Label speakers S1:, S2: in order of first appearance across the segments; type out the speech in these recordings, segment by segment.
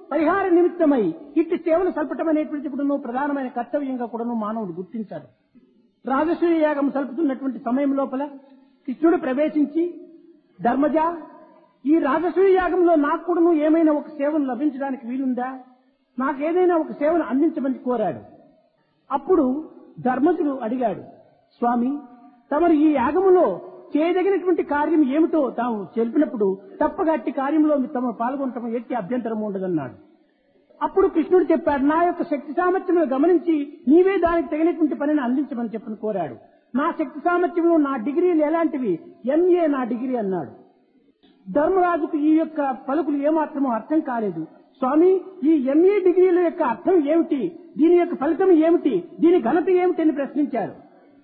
S1: పరిహార నిమిత్తమై ఇట్టి సేవలు సల్పటం అనేటువంటి కూడాను ప్రధానమైన కర్తవ్యంగా కూడాను మానవుడు గుర్తించాడు రాజసూయ యాగం సల్పుతున్నటువంటి సమయం లోపల కృష్ణుడు ప్రవేశించి ధర్మజ ఈ రాజసూయ యాగంలో నాకు కూడాను ఏమైనా ఒక సేవను లభించడానికి వీలుందా నాకేదైనా ఒక సేవను అందించమని కోరాడు అప్పుడు ధర్మజుడు అడిగాడు స్వామి తమరు ఈ యాగములో చేయదగినటువంటి కార్యం ఏమిటో తాము తెలిపినప్పుడు తప్పగా అట్టి కార్యంలో తమ పాల్గొనటం ఎట్టి అభ్యంతరం ఉండదన్నాడు అప్పుడు కృష్ణుడు చెప్పాడు నా యొక్క శక్తి సామర్థ్యములు గమనించి నీవే దానికి తగినటువంటి పనిని అందించమని చెప్పని కోరాడు నా శక్తి సామర్థ్యంలో నా డిగ్రీలు ఎలాంటివి ఎంఏ నా డిగ్రీ అన్నాడు ధర్మరాజుకు ఈ యొక్క పలుకులు ఏమాత్రమో అర్థం కాలేదు స్వామి ఈ ఎంఏ డిగ్రీల యొక్క అర్థం ఏమిటి దీని యొక్క ఫలితం ఏమిటి దీని ఘనత ఏమిటి అని ప్రశ్నించారు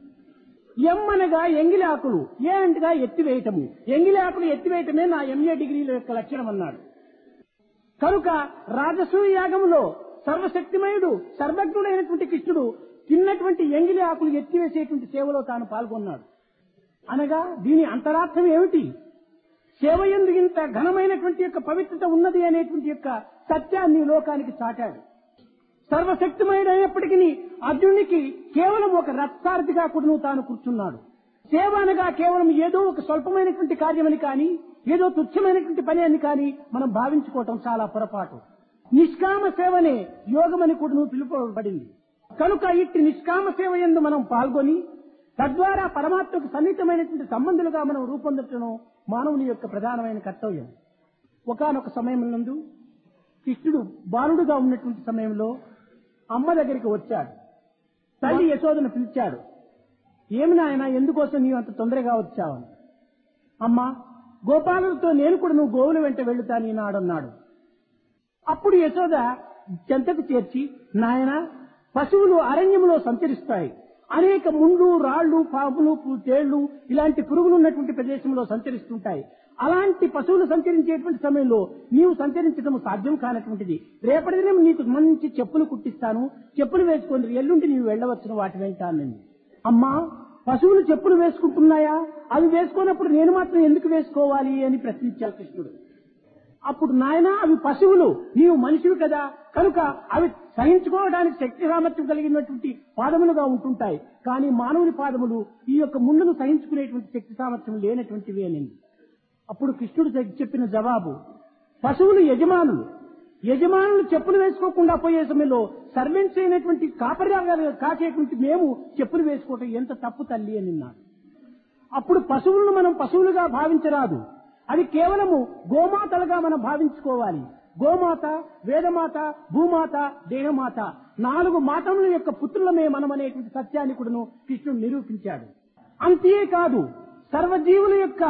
S1: ఎం అనగా ఎంగిలి ఆకులు ఏ అంటగా ఎత్తివేయటము ఎంగిలి ఆకులు ఎత్తివేయటమే నా ఎంఏ డిగ్రీల యొక్క లక్షణం అన్నాడు కనుక రాజసూయ యాగములో సర్వశక్తిమయుడు సర్వజ్ఞుడైనటువంటి కృష్ణుడు తిన్నటువంటి ఎంగిలి ఆకులు ఎత్తివేసేటువంటి సేవలో తాను పాల్గొన్నాడు అనగా దీని అంతరార్థం ఏమిటి సేవ ఎందు ఇంత ఘనమైనటువంటి యొక్క పవిత్రత ఉన్నది అనేటువంటి యొక్క సత్యాన్ని లోకానికి చాటాడు సర్వశక్తిమయుడైనప్పటికీ అర్జునునికి కేవలం ఒక రథసారథిగా కూడా తాను కూర్చున్నాడు సేవ అనగా కేవలం ఏదో ఒక స్వల్పమైనటువంటి కార్యమని కానీ ఏదో తుచ్చమైనటువంటి పని అని కానీ మనం భావించుకోవటం చాలా పొరపాటు నిష్కామ సేవనే యోగమని కూడా పిలుపబడింది కనుక ఇట్టి నిష్కామ సేవ ఎందు మనం పాల్గొని తద్వారా పరమాత్మకు సన్నిహితమైనటువంటి సంబంధులుగా మనం రూపొందటం మానవుని యొక్క ప్రధానమైన కర్తవ్యం ఒకనొక సమయం నందు కృష్ణుడు బాలుడుగా ఉన్నటువంటి సమయంలో అమ్మ దగ్గరికి వచ్చాడు తల్లి యశోదను పిలిచాడు ఏమి నాయన ఎందుకోసం నీవు అంత తొందరగా వచ్చావని అమ్మా గోపాలులతో నేను కూడా నువ్వు గోవుల వెంట వెళ్తాను ఈనాడన్నాడు అప్పుడు యశోద చెంతకు చేర్చి నాయన పశువులు అరణ్యంలో సంచరిస్తాయి అనేక ముండ్లు రాళ్లు పాములు పు- తేళ్లు ఇలాంటి పురుగులు ఉన్నటువంటి ప్రదేశంలో సంచరిస్తుంటాయి అలాంటి పశువులు సంచరించేటువంటి సమయంలో నీవు సంచరించడం సాధ్యం కానటువంటిది రేపటి దినం నీకు మంచి చెప్పులు కుట్టిస్తాను చెప్పులు వేసుకొని ఎల్లుండి నీవు వెళ్ళవచ్చును వాటి వెంట అన్నది అమ్మా పశువులు చెప్పులు వేసుకుంటున్నాయా అవి వేసుకున్నప్పుడు నేను మాత్రం ఎందుకు వేసుకోవాలి అని ప్రశ్నించాడు కృష్ణుడు అప్పుడు నాయన అవి పశువులు నీవు మనిషివి కదా కనుక అవి సహించుకోవడానికి శక్తి సామర్థ్యం కలిగినటువంటి పాదములుగా ఉంటుంటాయి కానీ మానవుని పాదములు ఈ యొక్క ముందును సహించుకునేటువంటి శక్తి సామర్థ్యం లేనటువంటివి అని అప్పుడు కృష్ణుడు చె- చెప్పిన జవాబు పశువులు యజమానులు యజమానులు చెప్పులు వేసుకోకుండా పోయే సమయంలో సర్వెంట్స్ అయినటువంటి కాపరిగా కాచేటువంటి మేము చెప్పులు వేసుకోవటం ఎంత తప్పు తల్లి అని అన్నాడు అప్పుడు పశువులను మనం పశువులుగా భావించరాదు అవి కేవలము గోమాతలుగా మనం భావించుకోవాలి గోమాత వేదమాత భూమాత దేహమాత నాలుగు మాతముల యొక్క పుత్రులమే మనం అనేటువంటి సత్యాన్ని కూడాను కృష్ణుడు నిరూపించాడు అంతేకాదు సర్వజీవుల యొక్క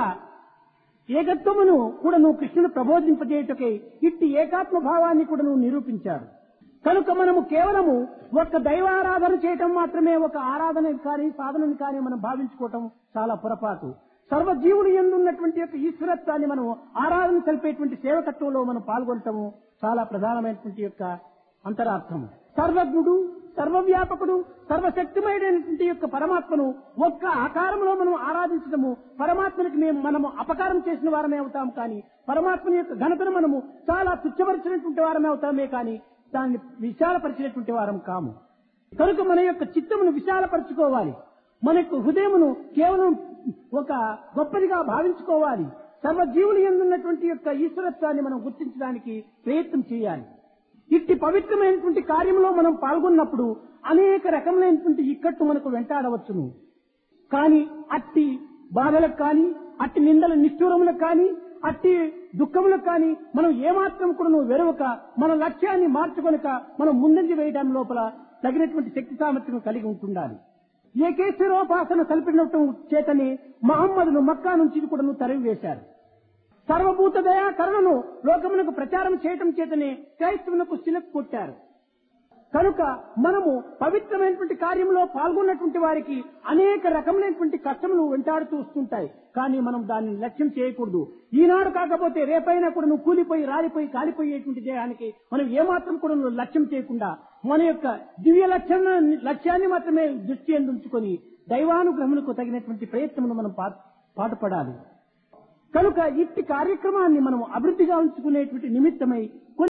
S1: ఏకత్వమును కూడా నువ్వు కృష్ణుడు ప్రబోధింపజేయటకై ఇట్టి ఏకాత్మ భావాన్ని కూడా నువ్వు నిరూపించాడు కనుక మనము కేవలము ఒక దైవారాధన చేయటం మాత్రమే ఒక ఆరాధన కానీ సాధనని కానీ మనం భావించుకోవటం చాలా పొరపాటు సర్వజీవులు ఎందున్నటువంటి యొక్క ఈశ్వరత్వాన్ని మనం ఆరాధన తెలిపేటువంటి సేవకత్వంలో మనం పాల్గొనటము చాలా ప్రధానమైనటువంటి యొక్క అంతరార్థము సర్వజ్ఞుడు సర్వవ్యాపకుడు సర్వశక్తిమయుడైనటువంటి యొక్క పరమాత్మను ఒక్క ఆకారంలో మనం ఆరాధించడము పరమాత్మనికి మేము మనము అపకారం చేసిన వారమే అవుతాం కానీ పరమాత్మని యొక్క ఘనతను మనము చాలా తుచ్చపరిచినటువంటి వారమే అవుతామే కానీ దాన్ని విశాలపరిచినటువంటి వారం కాము కనుక మన యొక్క చిత్తమును విశాలపరచుకోవాలి మన యొక్క హృదయమును కేవలం ఒక గొప్పదిగా భావించుకోవాలి సర్వజీవులు ఎందున్నటువంటి యొక్క ఈశ్వరత్వాన్ని మనం గుర్తించడానికి ప్రయత్నం చేయాలి ఇట్టి పవిత్రమైనటువంటి కార్యంలో మనం పాల్గొన్నప్పుడు అనేక రకములైనటువంటి ఇక్కట్టు మనకు వెంటాడవచ్చును కానీ అట్టి బాధలకు కానీ అట్టి నిందల నిష్ఠూరములకు కానీ అట్టి దుఃఖములకు కానీ మనం ఏమాత్రం కూడా నువ్వు వెరవక మన లక్ష్యాన్ని మార్చుకొనక మనం ముందంజ వేయడం లోపల తగినటువంటి శక్తి సామర్థ్యం కలిగి ఉంటుండాలి ఏకేశ్వరోపాసన కల్పించడం చేతనే మహమ్మదును మక్కా నుంచి కూడా తరిమి వేశారు సర్వభూత దయా కరుణను లోకమునకు ప్రచారం చేయటం చేతనే క్రైస్తవులకు శిలకు కొట్టారు కనుక మనము పవిత్రమైనటువంటి కార్యంలో పాల్గొన్నటువంటి వారికి అనేక రకములైనటువంటి కష్టములు వెంటాడుతూ వస్తుంటాయి కానీ మనం దాన్ని లక్ష్యం చేయకూడదు ఈనాడు కాకపోతే రేపైనా కూడా నువ్వు కూలిపోయి రాలిపోయి కాలిపోయేటువంటి దేహానికి మనం ఏమాత్రం కూడా నువ్వు లక్ష్యం చేయకుండా మన యొక్క దివ్య లక్ష్యాన్ని లక్ష్యాన్ని మాత్రమే దృష్టి ఉంచుకొని దైవానుగ్రహములకు తగినటువంటి ప్రయత్నమును మనం పా- పాటుపడాలి కనుక ఇట్టి కార్యక్రమాన్ని మనం అభివృద్ధిగా ఉంచుకునేటువంటి నిమిత్తమై కొన్ని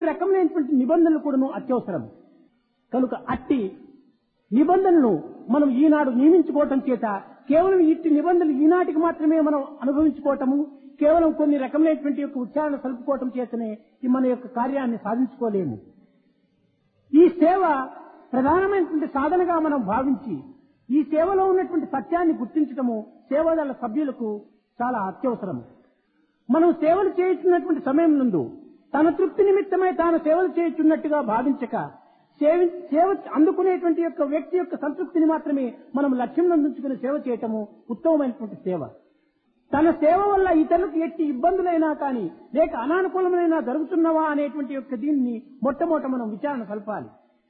S1: రకమైనటువంటి నిబంధనలు కూడాను అత్యవసరం కనుక అట్టి నిబంధనలు మనం ఈనాడు నియమించుకోవటం చేత కేవలం ఇట్టి నిబంధనలు ఈనాటికి మాత్రమే మనం అనుభవించుకోవటము కేవలం కొన్ని రకమైనటువంటి యొక్క ఉచ్చారణ కలుపుకోవటం చేతనే ఈ మన యొక్క కార్యాన్ని సాధించుకోలేము ఈ సేవ ప్రధానమైనటువంటి సాధనగా మనం భావించి ఈ సేవలో ఉన్నటువంటి సత్యాన్ని గుర్తించటము సేవదళ సభ్యులకు చాలా అత్యవసరం మనం సేవలు చేయుచున్నటువంటి సమయం నందు తన తృప్తి నిమిత్తమై తాను సేవలు చేయుచున్నట్టుగా భావించక సేవి సేవ అందుకునేటువంటి యొక్క వ్యక్తి యొక్క సంతృప్తిని మాత్రమే మనం లక్ష్యం నందుకుని సేవ చేయటము ఉత్తమమైనటువంటి సేవ తన సేవ వల్ల ఇతరులకు ఎట్టి ఇబ్బందులైనా కానీ లేక అనానుకూలమైనా జరుగుతున్నవా అనేటువంటి యొక్క దీన్ని మొట్టమొదట మనం విచారణ కలపాలి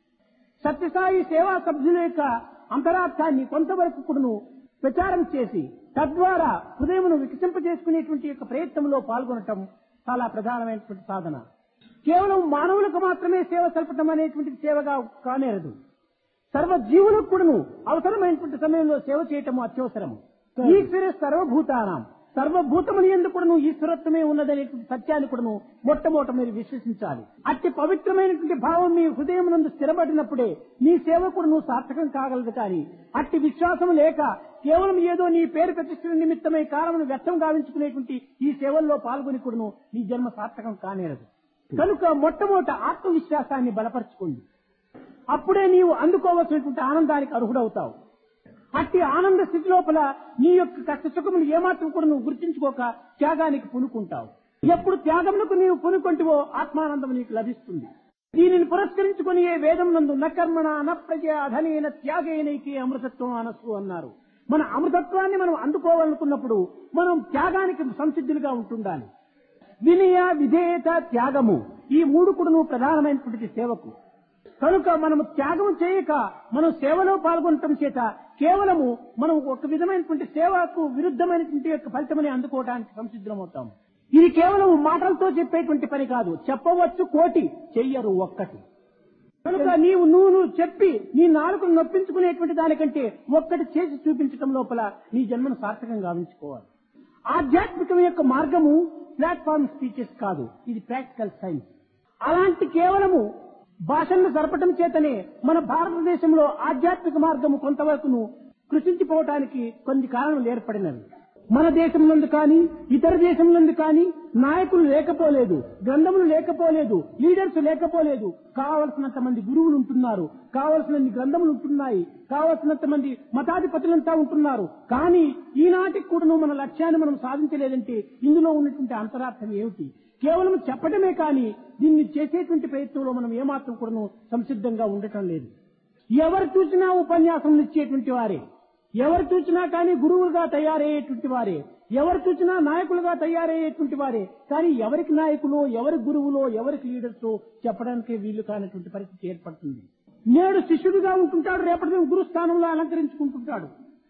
S1: సత్యసాయి సేవా సభ్యుల యొక్క అంతరార్థాన్ని కొంతవరకు కూడాను ప్రచారం చేసి తద్వారా హృదయమును వికసింపజేసుకునేటువంటి యొక్క ప్రయత్నంలో పాల్గొనటం చాలా ప్రధానమైనటువంటి సాధన కేవలం మానవులకు మాత్రమే సేవ సల్పటం అనేటువంటి సేవగా కానేరదు సర్వ జీవులకు కూడాను అవసరమైనటువంటి సమయంలో సేవ చేయటము అత్యవసరము ఈశ్వర సర్వభూతానం సర్వభూతముని ఎందుకు కూడాను ఈశ్వరత్వమే ఉన్నదనేటువంటి సత్యాన్ని కూడాను మొట్టమొదట మీరు విశ్వసించాలి అట్టి పవిత్రమైనటువంటి భావం మీ హృదయం నందు స్థిరపడినప్పుడే నీ సేవ కూడాను సార్థకం కాగలదు కానీ అట్టి విశ్వాసం లేక కేవలం ఏదో నీ పేరు ప్రతిష్ఠల నిమిత్తమై కాలమును వ్యర్థం గావించుకునేటువంటి ఈ సేవల్లో పాల్గొని కూడాను నీ జన్మ సార్థకం కానేరదు కనుక మొట్టమొదట ఆత్మవిశ్వాసాన్ని బలపరచుకోండి అప్పుడే నీవు అందుకోవలసినటువంటి ఆనందానికి అర్హుడవుతావు అట్టి ఆనంద స్థితి లోపల నీ యొక్క కష్ట సుఖములు ఏమాత్రం కూడా నువ్వు గుర్తించుకోక త్యాగానికి పునుకుంటావు ఎప్పుడు త్యాగములకు నీవు పునుకొంటివో ఆత్మానందం నీకు లభిస్తుంది దీనిని పురస్కరించుకుని ఏ వేదం నందు నకర్మణ అనప్రజ అధనేన త్యాగేనైకే అమృతత్వం అనసు అన్నారు మన అమృతత్వాన్ని మనం అందుకోవాలనుకున్నప్పుడు మనం త్యాగానికి సంసిద్ధులుగా ఉంటుండాలి వినయ విధేయత త్యాగము ఈ మూడు కూడా ప్రధానమైనటువంటి సేవకు కనుక మనము త్యాగం చేయక మనం సేవలో పాల్గొనటం చేత కేవలము మనం ఒక విధమైనటువంటి సేవకు విరుద్ధమైనటువంటి యొక్క ఫలితమని అందుకోవడానికి సంసిద్ధమవుతాం ఇది కేవలం మాటలతో చెప్పేటువంటి పని కాదు చెప్పవచ్చు కోటి చెయ్యరు ఒక్కటి కనుక నీవు నువ్వు నువ్వు చెప్పి నీ నాలుకను నొప్పించుకునేటువంటి దానికంటే ఒక్కటి చేసి చూపించటం లోపల నీ జన్మను సార్థకంగా గావించుకోవాలి ఆధ్యాత్మికం యొక్క మార్గము ప్లాట్ఫామ్ స్పీచెస్ కాదు ఇది ప్రాక్టికల్ సైన్స్ అలాంటి కేవలము భాషలను జరపటం చేతనే మన భారతదేశంలో ఆధ్యాత్మిక మార్గము కొంతవరకును కృషించిపోవటానికి కొన్ని కారణాలు ఏర్పడినవి మన దేశం నుండి కానీ ఇతర దేశం నుండి కానీ నాయకులు లేకపోలేదు గ్రంథములు లేకపోలేదు లీడర్స్ లేకపోలేదు కావలసినంత మంది గురువులు ఉంటున్నారు కావలసినన్ని గ్రంథములు ఉంటున్నాయి కావలసినంత మంది మతాధిపతులంతా ఉంటున్నారు కానీ ఈనాటికి కూడా మన లక్ష్యాన్ని మనం సాధించలేదంటే ఇందులో ఉన్నటువంటి అంతరార్థం ఏమిటి కేవలం చెప్పడమే కానీ దీన్ని చేసేటువంటి ప్రయత్నంలో మనం ఏమాత్రం కూడా సంసిద్ధంగా ఉండటం లేదు ఎవరు చూసినా ఉపన్యాసం ఇచ్చేటువంటి వారే ఎవరు చూసినా కానీ గురువులుగా తయారయ్యేటువంటి వారే ఎవరు చూసినా నాయకులుగా తయారయ్యేటువంటి వారే కానీ ఎవరికి నాయకులు ఎవరి గురువులో ఎవరికి లీడర్స్ చెప్పడానికి వీలు కానటువంటి పరిస్థితి ఏర్పడుతుంది నేడు శిష్యుడిగా ఉంటుంటాడు రేపటి దినం గురు స్థానంలో అలంకరించుకుంటుంటాడు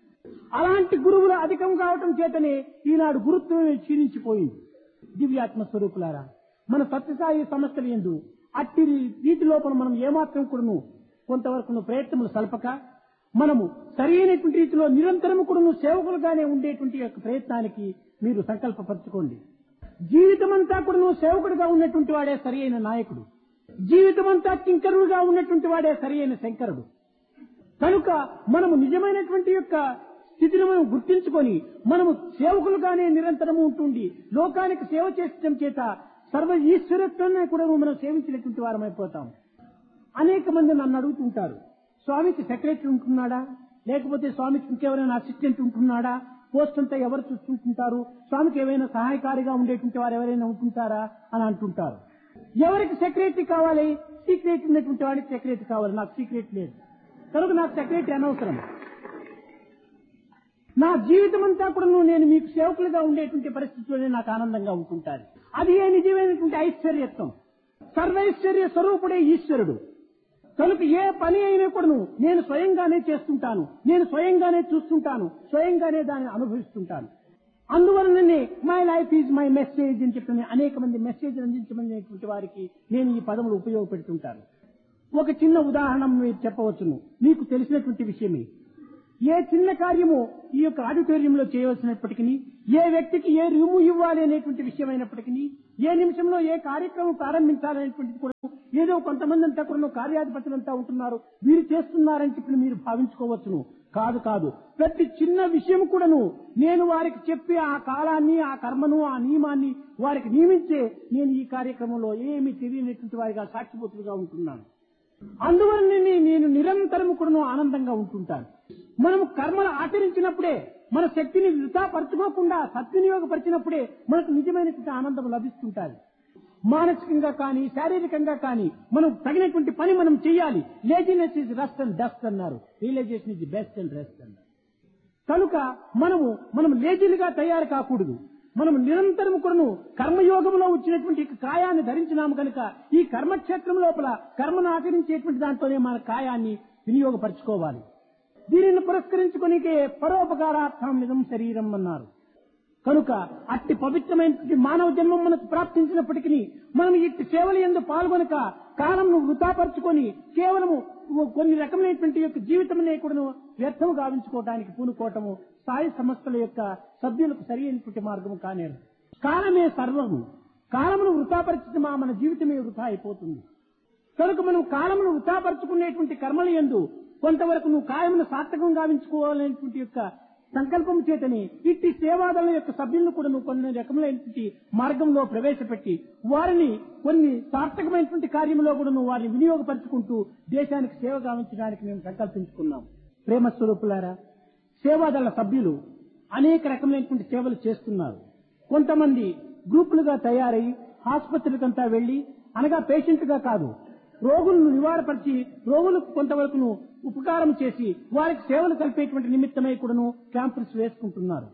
S1: అలాంటి గురువులు అధికం కావటం చేతనే ఈనాడు గురుత్వమే క్షీణించిపోయింది దివ్యాత్మ స్వరూపులారా మన సత్యసాయి సంస్థలు ఎందు అట్టి రీతి లోపల మనం ఏమాత్రం కూడాను కొంతవరకు ప్రయత్నములు సల్పక మనము సరైనటువంటి రీతిలో నిరంతరము కూడాను సేవకులుగానే ఉండేటువంటి యొక్క ప్రయత్నానికి మీరు సంకల్పపరచుకోండి జీవితమంతా కూడాను సేవకుడిగా ఉన్నటువంటి వాడే సరి అయిన నాయకుడు జీవితమంతా కింకరుడుగా ఉన్నటువంటి వాడే సరి అయిన శంకరుడు కనుక మనము నిజమైనటువంటి యొక్క స్థితిని మనం గుర్తించుకొని మనము సేవకులుగానే నిరంతరము ఉంటుండి లోకానికి సేవ చేసడం చేత సర్వ ఈశ్వరత్వాన్ని కూడా మనం సేవించినటువంటి వారం అయిపోతాం అనేక మంది నన్ను అడుగుతుంటారు స్వామికి సెక్రటరీ ఉంటున్నాడా లేకపోతే స్వామికి ఇంకెవరైనా అసిస్టెంట్ ఉంటున్నాడా పోస్ట్ అంతా ఎవరు చూసుకుంటుంటారు స్వామికి ఏమైనా సహాయకారిగా ఉండేటువంటి వారు ఎవరైనా ఉంటుంటారా అని అంటుంటారు ఎవరికి సెక్రటరీ కావాలి సీక్రెట్ ఉన్నటువంటి వాడికి సెక్రటరీ కావాలి నాకు సీక్రెట్ లేదు కనుక నాకు సెక్రటరీ అనవసరం నా జీవితం అంతా కూడా నేను మీకు సేవకులుగా ఉండేటువంటి పరిస్థితిలోనే నాకు ఆనందంగా ఉంటుంటాను అది ఏ నిజమైనటువంటి ఐశ్వర్యత్వం సర్వైశ్వర్య స్వరూపుడే ఈశ్వరుడు కనుక ఏ పని అయినా కూడాను నేను స్వయంగానే చేస్తుంటాను నేను స్వయంగానే చూస్తుంటాను స్వయంగానే దాన్ని అనుభవిస్తుంటాను అందువలననే my life is my message అని చెప్పిన అనేక మంది మెసేజ్ అందించమనేటువంటి వారికి నేను ఈ పదములు ఉపయోగపెడుతుంటాను ఒక చిన్న ఉదాహరణ మీరు చెప్పవచ్చును మీకు తెలిసినటువంటి విషయమే ఏ చిన్న కార్యము ఈ యొక్క ఆడిటోరియంలో చేయవలసినప్పటికీ ఏ వ్యక్తికి ఏ రూము ఇవ్వాలి అనేటువంటి విషయమైనప్పటికీ ఏ నిమిషంలో ఏ కార్యక్రమం ప్రారంభించాలనేటువంటిది కూడా ఏదో కొంతమంది అంతా కూడా కార్యాధిపతులు అంతా ఉంటున్నారు వీరు చేస్తున్నారని చెప్పి మీరు భావించుకోవచ్చును కాదు కాదు ప్రతి చిన్న విషయం కూడాను నేను వారికి చెప్పి ఆ కాలాన్ని ఆ కర్మను ఆ నియమాన్ని వారికి నియమించే నేను ఈ కార్యక్రమంలో ఏమీ తెలియనటువంటి వారిగా సాక్షిపోతులుగా ఉంటున్నాను అందువలన నేను నిరంతరం కూడా ఆనందంగా ఉంటుంటాను మనం కర్మలు ఆచరించినప్పుడే మన శక్తిని వృధాపరచుకోకుండా సద్వినియోగపరిచినప్పుడే మనకు నిజమైనటువంటి ఆనందం లభిస్తుంటాది మానసికంగా కానీ శారీరకంగా కానీ మనం తగినటువంటి పని మనం చేయాలి laziness is rest and dust అన్నారు realization is best and rest అన్నారు కనుక మనము మనం లేజీలుగా తయారు కాకూడదు మనం నిరంతరం కూడాను కర్మయోగంలో వచ్చినటువంటి కాయాన్ని ధరించినాము కనుక ఈ కర్మక్షేత్రం లోపల కర్మను ఆచరించేటువంటి దాంట్లోనే మన కాయాన్ని వినియోగపరచుకోవాలి దీనిని పురస్కరించుకునికే పరోపకారార్థం నిజం శరీరం అన్నారు కనుక అట్టి పవిత్రమైనటువంటి మానవ జన్మం మనకు ప్రాప్తించినప్పటికీ మనం ఇట్టి సేవలు ఎందు పాల్గొనక కాలంను వృతాపరుచుకొని కేవలము కొన్ని రకమైనటువంటి యొక్క జీవితమనే కూడా వ్యర్థం గావించుకోవడానికి పూనుకోవటము స్థాయి సంస్థల యొక్క సభ్యులకు సరి అయినటువంటి మార్గము కానేరు కాలమే సర్వము కాలమును వృతాపరిచితే మన జీవితమే వృధా అయిపోతుంది కనుక మనం కాలమును వృతాపరుచుకునేటువంటి కర్మలు ఎందు కొంతవరకు నువ్వు కాయమును సార్థకం గావించుకోవాలనేటువంటి యొక్క సంకల్పం చేతని ఇట్టి సేవాదళ యొక్క సభ్యులను కూడా నువ్వు కొన్ని రకములైనటువంటి మార్గంలో ప్రవేశపెట్టి వారిని కొన్ని సార్థకమైనటువంటి కార్యంలో కూడా నువ్వు వారిని వినియోగపరుచుకుంటూ దేశానికి సేవ గావించడానికి మేము సంకల్పించుకున్నాం ప్రేమ స్వరూపులారా సేవాదళ సభ్యులు అనేక రకమైనటువంటి సేవలు చేస్తున్నారు కొంతమంది గ్రూపులుగా తయారై ఆసుపత్రులకంతా వెళ్లి అనగా పేషెంట్ గా కాదు రోగులను నివారపరిచి రోగులకు కొంతవరకు ఉపకారం చేసి వారికి సేవలు కలిపేటువంటి నిమిత్తమై కూడాను క్యాంపులు వేసుకుంటున్నారు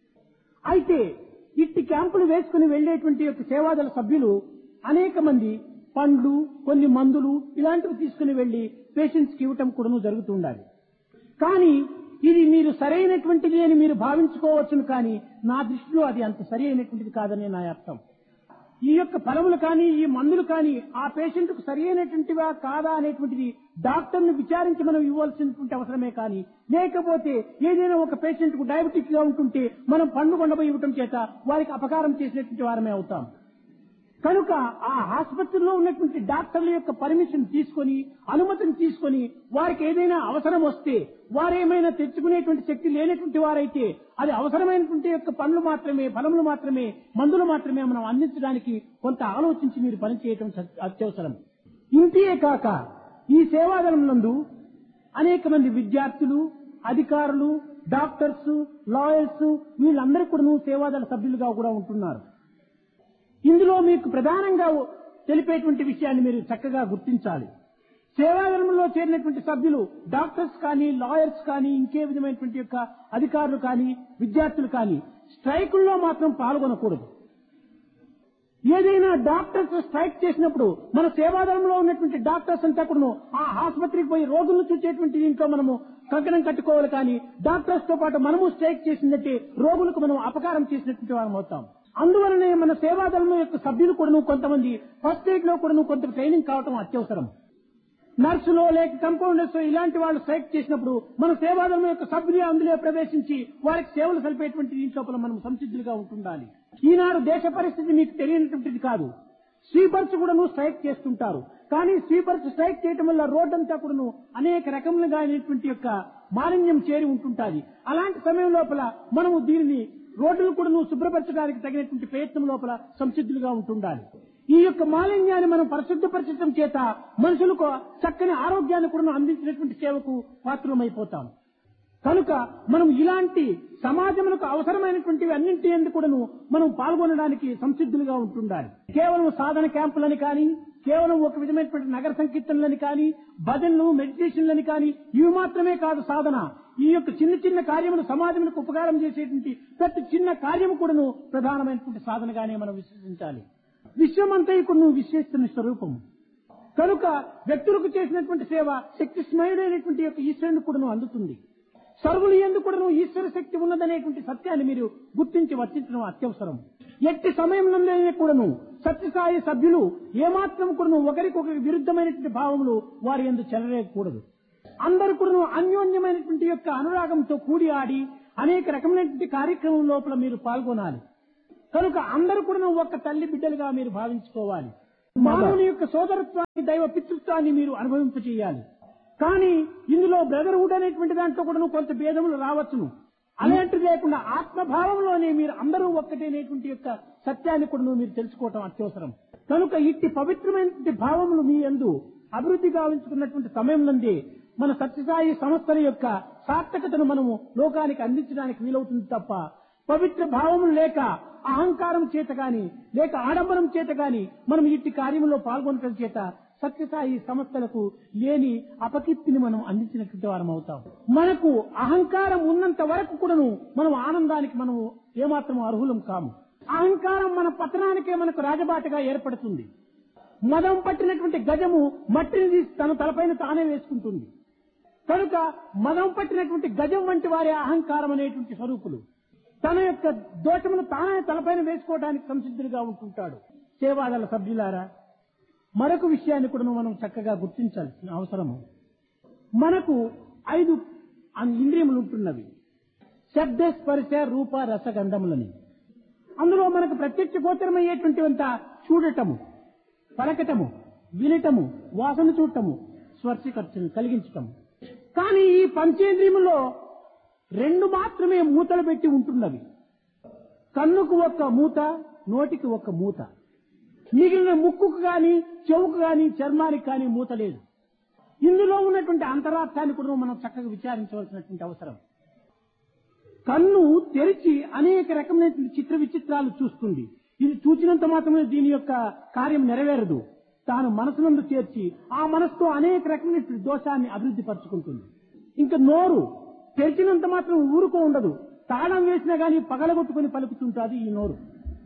S1: అయితే ఇట్టి క్యాంపులు వేసుకుని వెళ్లేటువంటి యొక్క సేవాదళ సభ్యులు అనేక మంది పండ్లు కొన్ని మందులు ఇలాంటివి తీసుకుని వెళ్లి పేషెంట్స్ కి ఇవ్వటం కూడాను జరుగుతుండాలి కానీ ఇది మీరు సరైనటువంటిది అని మీరు భావించుకోవచ్చును కానీ నా దృష్టిలో అది అంత సరి అయినటువంటిది కాదని నా అర్థం ఈ యొక్క ఫలములు కానీ ఈ మందులు కానీ ఆ పేషెంట్ కు సరి అయినటువంటివా కాదా అనేటువంటిది డాక్టర్ ను విచారించి మనం ఇవ్వాల్సినటువంటి అవసరమే కానీ లేకపోతే ఏదైనా ఒక పేషెంట్ కు డయాబెటిక్ గా ఉంటుంటే మనం పండు కొండపోయి ఇవ్వటం చేత వారికి అపకారం చేసినటువంటి వారమే అవుతాం కనుక ఆ ఆసుపత్రిలో ఉన్నటువంటి డాక్టర్ల యొక్క పర్మిషన్ తీసుకొని అనుమతిని తీసుకొని వారికి ఏదైనా అవసరం వస్తే వారేమైనా తెచ్చుకునేటువంటి శక్తి లేనటువంటి వారైతే అది అవసరమైనటువంటి యొక్క పనులు మాత్రమే ఫలములు మాత్రమే మందులు మాత్రమే మనం అందించడానికి కొంత ఆలోచించి మీరు పనిచేయటం అత్యవసరం ఇంతే కాక ఈ సేవాదళం నందు అనేక మంది విద్యార్థులు అధికారులు డాక్టర్స్ లాయర్స్ వీళ్ళందరూ కూడా సేవాదళ సభ్యులుగా కూడా ఉంటున్నారు ఇందులో మీకు ప్రధానంగా తెలిపేటువంటి విషయాన్ని మీరు చక్కగా గుర్తించాలి సేవాదళంలో చేరినటువంటి సభ్యులు డాక్టర్స్ కానీ లాయర్స్ కానీ ఇంకే విధమైనటువంటి యొక్క అధికారులు కానీ విద్యార్థులు కానీ స్ట్రైకుల్లో మాత్రం పాల్గొనకూడదు ఏదైనా డాక్టర్స్ స్ట్రైక్ చేసినప్పుడు మన సేవాదళంలో ఉన్నటువంటి డాక్టర్స్ అంతా కూడా ఆ ఆసుపత్రికి పోయి రోగులను చూసేటువంటి దీంట్లో మనము కంకణం కట్టుకోవాలి కానీ డాక్టర్స్ తో పాటు మనము స్ట్రైక్ చేసిందంటే రోగులకు మనం అపకారం చేసినటువంటి వారం అవుతాం అందువలనే మన సేవాదళం యొక్క సభ్యులు కూడా కొంతమంది ఫస్ట్ ఎయిడ్ లో కూడా కొంత ట్రైనింగ్ కావటం అత్యవసరం నర్సులో లేక కంపౌండర్స్ ఇలాంటి వాళ్ళు స్ట్రైక్ చేసినప్పుడు మన సేవాదళం యొక్క సభ్యులు అందులో ప్రవేశించి వారికి సేవలు కలిపేటువంటి దీంట్లో మనం సంసిద్ధులుగా ఉంటుండాలి ఈనాడు దేశ పరిస్థితి మీకు తెలియనటువంటిది కాదు స్వీపర్స్ కూడాను స్ట్రైక్ చేస్తుంటారు కానీ స్వీపర్స్ స్ట్రైక్ చేయటం వల్ల రోడ్డంతా కూడాను అనేక రకములుగా అయినటువంటి యొక్క మాలిన్యం చేరి ఉంటుంటాది అలాంటి సమయం లోపల మనము దీనిని రోడ్డును కూడా నువ్వు శుభ్రపరచడానికి తగినటువంటి ప్రయత్నం లోపల సంసిద్ధులుగా ఉంటుండాలి ఈ యొక్క మాలిన్యాన్ని మనం పరిశుద్ధపరచడం చేత మనుషులకు చక్కని ఆరోగ్యాన్ని కూడా అందించినటువంటి సేవకు పాత్రమైపోతాం కనుక మనం ఇలాంటి సమాజములకు అవసరమైనటువంటివి అన్నింటి ఎందుకు కూడాను మనం పాల్గొనడానికి సంసిద్ధులుగా ఉంటుండాలి కేవలం సాధన క్యాంపులని కానీ కేవలం ఒక విధమైనటువంటి నగర సంకీర్తనలని కానీ భజనలు మెడిటేషన్లని కానీ ఇవి మాత్రమే కాదు సాధన ఈ యొక్క చిన్న చిన్న కార్యములు సమాజములకు ఉపకారం చేసేటువంటి ప్రతి చిన్న కార్యము కూడాను ప్రధానమైనటువంటి సాధనగానే మనం విశ్వసించాలి విశ్వమంతా ఇప్పుడు నువ్వు విశ్వేస్తున్న స్వరూపం కనుక వ్యక్తులకు చేసినటువంటి సేవ శక్తి స్మయుడైనటువంటి యొక్క ఈశ్వరుని కూడా అందుతుంది సర్వులు ఎందుకు కూడా ఈశ్వర శక్తి ఉన్నదనేటువంటి సత్యాన్ని మీరు గుర్తించి వర్తించడం అత్యవసరం ఎట్టి సమయంలోనే కూడాను సత్యసాయి సభ్యులు ఏమాత్రం కూడాను ఒకరికొకరికి విరుద్ధమైనటువంటి భావములు వారి ఎందు చెలరేయకూడదు అందరు కూడా అన్యోన్యమైనటువంటి యొక్క అనురాగంతో కూడి ఆడి అనేక రకమైనటువంటి కార్యక్రమం లోపల మీరు పాల్గొనాలి కనుక అందరూ కూడా ఒక్క తల్లి బిడ్డలుగా మీరు భావించుకోవాలి మానవుని యొక్క సోదరత్వాన్ని దైవ పితృత్వాన్ని మీరు అనుభవింపచేయాలి కానీ ఇందులో బ్రదర్హుడ్ అనేటువంటి దాంట్లో కూడా కొంత భేదములు రావచ్చును అలాంటిది లేకుండా ఆత్మభావంలోనే మీరు అందరూ ఒక్కటేనేటువంటి యొక్క సత్యాన్ని కూడా మీరు తెలుసుకోవటం అత్యవసరం కనుక ఇట్టి పవిత్రమైనటువంటి భావములు మీ ఎందు అభివృద్ధి గావించుకున్నటువంటి సమయంలోనే మన సత్యసాయి సంస్థల యొక్క సార్థకతను మనము లోకానికి అందించడానికి వీలవుతుంది తప్ప పవిత్ర భావములు లేక అహంకారం చేత గాని లేక ఆడంబరం చేత గాని మనం ఇట్టి కార్యములో పాల్గొనటం చేత సత్యసాయి సంస్థలకు లేని అపకీర్తిని మనం అందించినటువంటి వారం అవుతాం మనకు అహంకారం ఉన్నంత వరకు కూడాను మనం ఆనందానికి మనము ఏమాత్రం అర్హులం కాము అహంకారం మన పతనానికే మనకు రాజబాటగా ఏర్పడుతుంది మదం పట్టినటువంటి గజము మట్టిని తీసి తన తలపైన తానే వేసుకుంటుంది కనుక మదం పట్టినటువంటి గజం వంటి వారి అహంకారం అనేటువంటి స్వరూపులు తన యొక్క దోషమును తానే తలపైన వేసుకోవడానికి సంసిద్ధులుగా ఉంటుంటాడు సేవాదల సభ్యులారా మరొక విషయాన్ని కూడా మనం చక్కగా గుర్తించాల్సిన అవసరము మనకు ఐదు అన్- ఇంద్రియములు ఉంటున్నవి శబ్ద స్పర్శ రూప రసగంధములని అందులో మనకు ప్రత్యక్ష గోచరమయ్యేటువంటి అంత చూడటము పలకటము వినటము వాసన చూడటము స్పర్శ ఖర్చును కలిగించటము కానీ ఈ పంచేంద్రియములో రెండు మాత్రమే మూతలు పెట్టి ఉంటున్నవి కన్నుకు ఒక్క మూత నోటికి ఒక్క మూత మిగిలిన ముక్కుకు గాని చెవుకు గాని చర్మానికి కానీ మూత లేదు ఇందులో ఉన్నటువంటి అంతరార్థాన్ని కూడా మనం చక్కగా విచారించవలసినటువంటి అవసరం కన్ను తెరిచి అనేక రకమైనటువంటి చిత్ర విచిత్రాలు చూస్తుంది ఇది చూచినంత మాత్రమే దీని యొక్క కార్యం నెరవేరదు తాను మనసునందు చేర్చి ఆ మనసుతో అనేక రకమైనటువంటి దోషాన్ని అభివృద్ధి పరుచుకుంటుంది ఇంకా నోరు తెరిచినంత మాత్రం ఊరుకో ఉండదు తాళం వేసినా గానీ పగలగొట్టుకుని పలుకుతుంటాది ఈ నోరు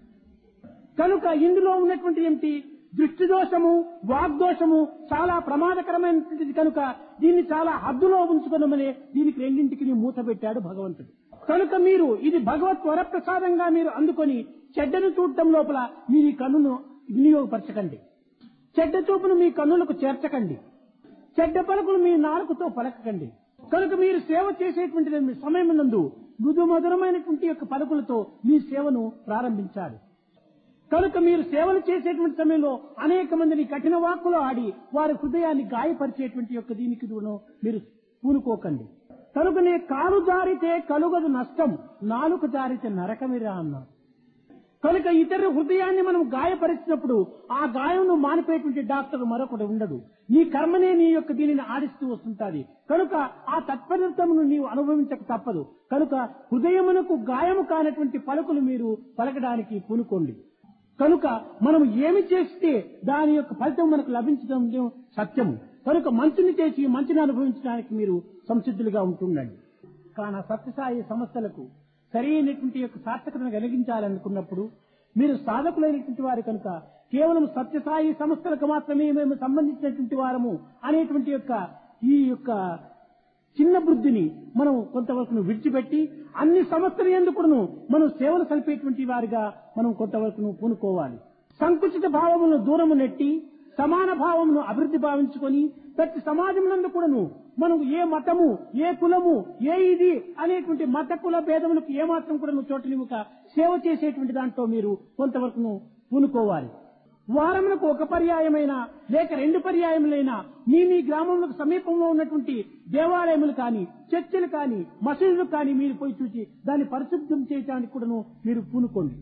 S1: కనుక ఇందులో ఉన్నటువంటి ఏమిటి దృష్టి దోషము వాగ్దోషము చాలా ప్రమాదకరమైనటువంటిది కనుక దీన్ని చాలా హద్దులో ఉంచుకున్నామని దీనికి రెండింటికి మూత పెట్టాడు భగవంతుడు కనుక మీరు ఇది భగవత్ వరప్రసాదంగా మీరు అందుకొని చెడ్డను చూడటం లోపల మీరు ఈ కన్నును వినియోగపరచకండి చెడ్డ చూపును మీ కన్నులకు చేర్చకండి చెడ్డ పలుకులు మీ నాలుకతో పలకకండి కనుక మీరు సేవ చేసేటువంటి సమయం నందు మృదు మధురమైనటువంటి యొక్క పలుకులతో మీ సేవను ప్రారంభించాలి కనుక మీరు సేవలు చేసేటువంటి సమయంలో అనేక మందిని కఠిన వాక్కులు ఆడి వారి హృదయాన్ని గాయపరిచేటువంటి యొక్క దీనికి దూరం మీరు పూనుకోకండి కనుకనే కాలు జారితే కలుగదు నష్టం నాలుక జారితే నరకమిరా అన్నారు కనుక ఇతర హృదయాన్ని మనం గాయపరిచినప్పుడు ఆ గాయంను మానిపోయేటువంటి డాక్టర్ మరొకటి ఉండడు నీ కర్మనే నీ యొక్క దీనిని ఆడిస్తూ వస్తుంటాది కనుక ఆ తత్పరితమును నీవు అనుభవించక తప్పదు కనుక హృదయమునకు గాయము కానటువంటి పలుకులు మీరు పలకడానికి పూనుకోండి కనుక మనం ఏమి చేస్తే దాని యొక్క ఫలితం మనకు లభించడం సత్యము కనుక మంచిని చేసి మంచిని అనుభవించడానికి మీరు సంసిద్ధులుగా ఉంటుండండి కాన సత్యసాయి సంస్థలకు సరైనటువంటి యొక్క సార్థకతను కలిగించాలనుకున్నప్పుడు మీరు సాధకులైనటువంటి వారు కనుక కేవలం సత్యసాయి సంస్థలకు మాత్రమే మేము సంబంధించినటువంటి వారము అనేటువంటి యొక్క ఈ యొక్క చిన్న బుద్ధిని మనం కొంతవరకు విడిచిపెట్టి అన్ని సంస్థలు ఎందుకును మనం సేవలు సలిపేటువంటి వారిగా మనం కొంతవరకు పూనుకోవాలి సంకుచిత భావములను దూరము నెట్టి సమాన భావమును అభివృద్ధి భావించుకొని ప్రతి సమాజమునందు కూడాను మనం ఏ మతము ఏ కులము ఏ ఇది అనేటువంటి మత కుల భేదములకు ఏమాత్రం కూడా చోటనివ్వక సేవ చేసేటువంటి దాంట్లో మీరు కొంతవరకు పూనుకోవాలి వారములకు ఒక పర్యాయమైన లేక రెండు పర్యాయములైనా మీ మీ గ్రామంలో సమీపంలో ఉన్నటువంటి దేవాలయములు కానీ చర్చిలు కానీ మసీదులు కానీ మీరు పోయి చూసి దాన్ని పరిశుద్ధం చేయడానికి కూడాను మీరు పూనుకోండి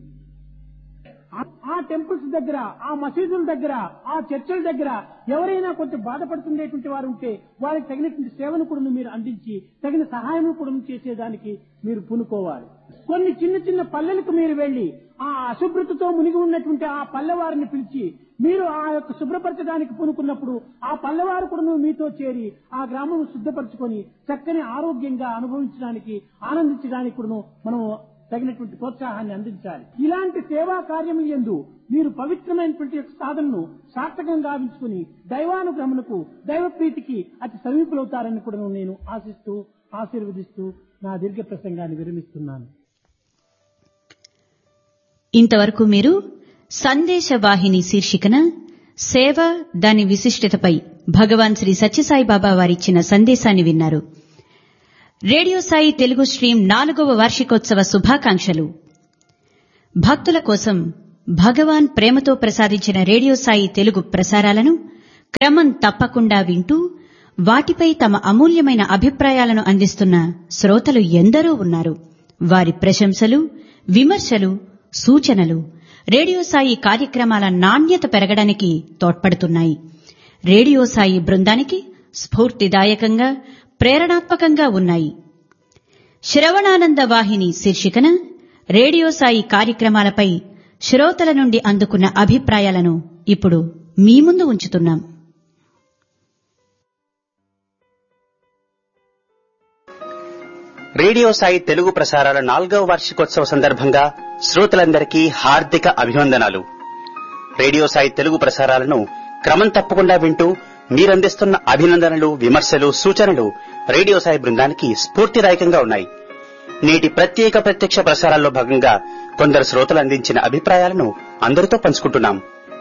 S1: ఆ- ఆ టెంపుల్స్ దగ్గర ఆ మసీదుల దగ్గర ఆ చర్చల దగ్గర ఎవరైనా కొంచెం బాధపడుతుండేటువంటి వారు ఉంటే వారికి తగినటువంటి సేవను కూడా మీరు అందించి తగిన సహాయం కూడా చేసేదానికి మీరు పూనుకోవాలి కొన్ని చిన్న చిన్న పల్లెలకు మీరు వెళ్లి ఆ అశుభ్రతతో మునిగి ఉన్నటువంటి ఆ పల్లెవారిని పిలిచి మీరు ఆ యొక్క శుభ్రపరచడానికి పూనుకున్నప్పుడు ఆ పల్లెవారు కూడా మీతో చేరి ఆ గ్రామం శుద్ధపరచుకొని చక్కని ఆరోగ్యంగా అనుభవించడానికి ఆనందించడానికి కూడా మనం తగినటువంటి ప్రోత్సాహాన్ని అందించాలి ఇలాంటి సేవా కార్యములు ఎందు మీరు పవిత్రమైనటువంటి యొక్క సాధనను సార్థకంగా గావించుకుని దైవానుగ్రహమునకు దైవ ప్రీతికి అతి సమీపులవుతారని కూడా నేను ఆశిస్తూ ఆశీర్వదిస్తూ నా దీర్ఘ ప్రసంగాన్ని విరమిస్తున్నాను
S2: ఇంతవరకు మీరు సందేశవాహిని శీర్షికన సేవ దాని విశిష్టతపై భగవాన్ శ్రీ సత్యసాయి బాబా వారిచ్చిన సందేశాన్ని విన్నారు రేడియో సాయి తెలుగు స్ట్రీమ్ నాలుగవ వార్షికోత్సవ శుభాకాంక్షలు భక్తుల కోసం భగవాన్ ప్రేమతో ప్రసాదించిన రేడియో సాయి తెలుగు ప్రసారాలను క్రమం తప్పకుండా వింటూ వాటిపై తమ అమూల్యమైన అభిప్రాయాలను అందిస్తున్న శ్రోతలు ఎందరో ఉన్నారు వారి ప్రశంసలు విమర్శలు సూచనలు రేడియో సాయి కార్యక్రమాల నాణ్యత పెరగడానికి తోడ్పడుతున్నాయి రేడియో సాయి బృందానికి స్ఫూర్తిదాయకంగా ప్రేరణాత్మకంగా ఉన్నాయి శ్రవణానంద వాహిని శీర్షికన రేడియో సాయి కార్యక్రమాలపై శ్రోతల నుండి అందుకున్న అభిప్రాయాలను ఇప్పుడు మీ ముందు ఉంచుతున్నాం
S3: రేడియో సాయి తెలుగు ప్రసారాల నాలుగవ వార్షికోత్సవ సందర్భంగా శ్రోతలందరికీ హార్దిక అభివందనాలు రేడియో సాయి తెలుగు ప్రసారాలను క్రమం తప్పకుండా వింటూ మీరందిస్తున్న అభినందనలు విమర్శలు సూచనలు రేడియో సాయి బృందానికి స్ఫూర్తిదాయకంగా ఉన్నాయి నేటి ప్రత్యేక ప్రత్యక్ష ప్రసారాల్లో భాగంగా కొందరు శ్రోతలు అందించిన అభిప్రాయాలను అందరితో పంచుకుంటున్నాం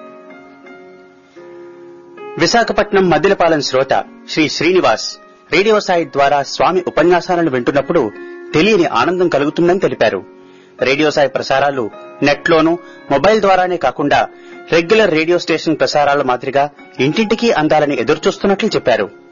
S3: విశాఖపట్నం మద్దిలపాలెం శ్రోత శ్రీ శ్రీనివాస్ రేడియో సాయి ద్వారా స్వామి ఉపన్యాసాలను వింటున్నప్పుడు తెలియని ఆనందం కలుగుతుందని తెలిపారు రేడియో సాయి ప్రసారాలు నెట్లోనూ మొబైల్ ద్వారానే కాకుండా రెగ్యులర్ రేడియో స్టేషన్ ప్రసారాల మాదిరిగా ఇంటింటికి అందాలని ఎదురుచూస్తున్నట్లు చెప్పారు